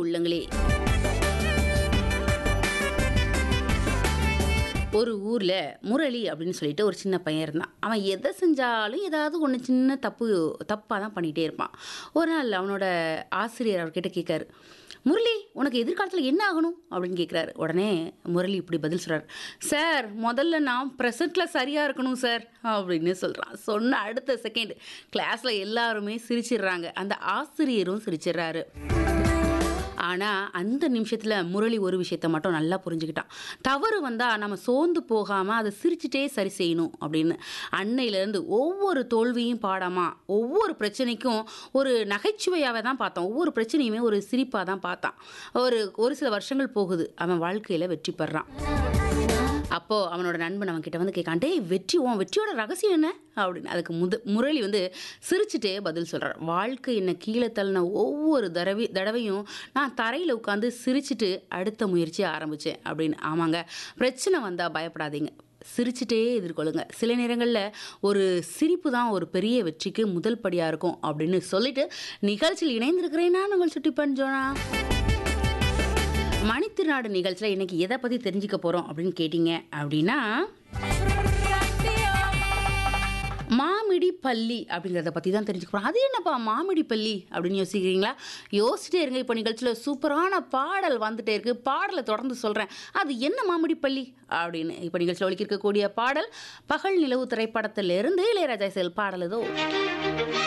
உள்ளங்களே ஒரு ஊரில் முரளி அப்படின்னு சொல்லிட்டு ஒரு சின்ன பையன் இருந்தான் அவன் எதை செஞ்சாலும் ஏதாவது ஒன்று சின்ன தப்பு தப்பாக தான் பண்ணிகிட்டே இருப்பான் ஒரு நாள் அவனோட ஆசிரியர் அவர்கிட்ட கேட்காரு முரளி உனக்கு எதிர்காலத்தில் என்ன ஆகணும் அப்படின்னு கேட்குறாரு உடனே முரளி இப்படி பதில் சொல்கிறார் சார் முதல்ல நான் ப்ரெசண்ட்டில் சரியாக இருக்கணும் சார் அப்படின்னு சொல்கிறான் சொன்ன அடுத்த செகண்ட் கிளாஸில் எல்லாருமே சிரிச்சிடுறாங்க அந்த ஆசிரியரும் சிரிச்சிடுறாரு ஆனால் அந்த நிமிஷத்தில் முரளி ஒரு விஷயத்த மட்டும் நல்லா புரிஞ்சுக்கிட்டான் தவறு வந்தால் நம்ம சோர்ந்து போகாமல் அதை சிரிச்சிட்டே சரி செய்யணும் அப்படின்னு அன்னையிலேருந்து ஒவ்வொரு தோல்வியும் பாடமாக ஒவ்வொரு பிரச்சனைக்கும் ஒரு நகைச்சுவையாகவே தான் பார்த்தான் ஒவ்வொரு பிரச்சனையுமே ஒரு சிரிப்பாக தான் பார்த்தான் ஒரு ஒரு சில வருஷங்கள் போகுது அவன் வாழ்க்கையில் வெற்றி பெறான் அப்போது அவனோட நண்பன் அவன் கிட்ட வந்து கேட்கான் டேய் வெற்றி உன் வெற்றியோட ரகசியம் என்ன அப்படின்னு அதுக்கு முத முரளி வந்து சிரிச்சுட்டே பதில் சொல்கிறார் வாழ்க்கை என்ன கீழே தள்ளின ஒவ்வொரு தடவை தடவையும் நான் தரையில் உட்காந்து சிரிச்சுட்டு அடுத்த முயற்சியை ஆரம்பித்தேன் அப்படின்னு ஆமாங்க பிரச்சனை வந்தால் பயப்படாதீங்க சிரிச்சுட்டே எதிர்கொள்ளுங்க சில நேரங்களில் ஒரு சிரிப்பு தான் ஒரு பெரிய வெற்றிக்கு முதல் படியாக இருக்கும் அப்படின்னு சொல்லிட்டு நிகழ்ச்சியில் இணைந்திருக்கிறேன் நான் உங்கள் சுட்டி பஞ்சோனா மணித்திருநாடு நிகழ்ச்சியில் இன்னைக்கு எதை பற்றி தெரிஞ்சுக்க போகிறோம் அப்படின்னு கேட்டிங்க அப்படின்னா மாமிடி பள்ளி அப்படிங்கிறத பற்றி தான் தெரிஞ்சுக்க போகிறோம் அது என்னப்பா மாமிடி பள்ளி அப்படின்னு யோசிக்கிறீங்களா யோசிச்சிட்டே இருங்க இப்போ நிகழ்ச்சியில் சூப்பரான பாடல் வந்துட்டே இருக்குது பாடலை தொடர்ந்து சொல்கிறேன் அது என்ன மாமிடி பள்ளி அப்படின்னு இப்போ நிகழ்ச்சியில் ஒழிக்க இருக்கக்கூடிய பாடல் பகல் நிலவு திரைப்படத்திலிருந்து இளையராஜா செயல் பாடல் ஏதோ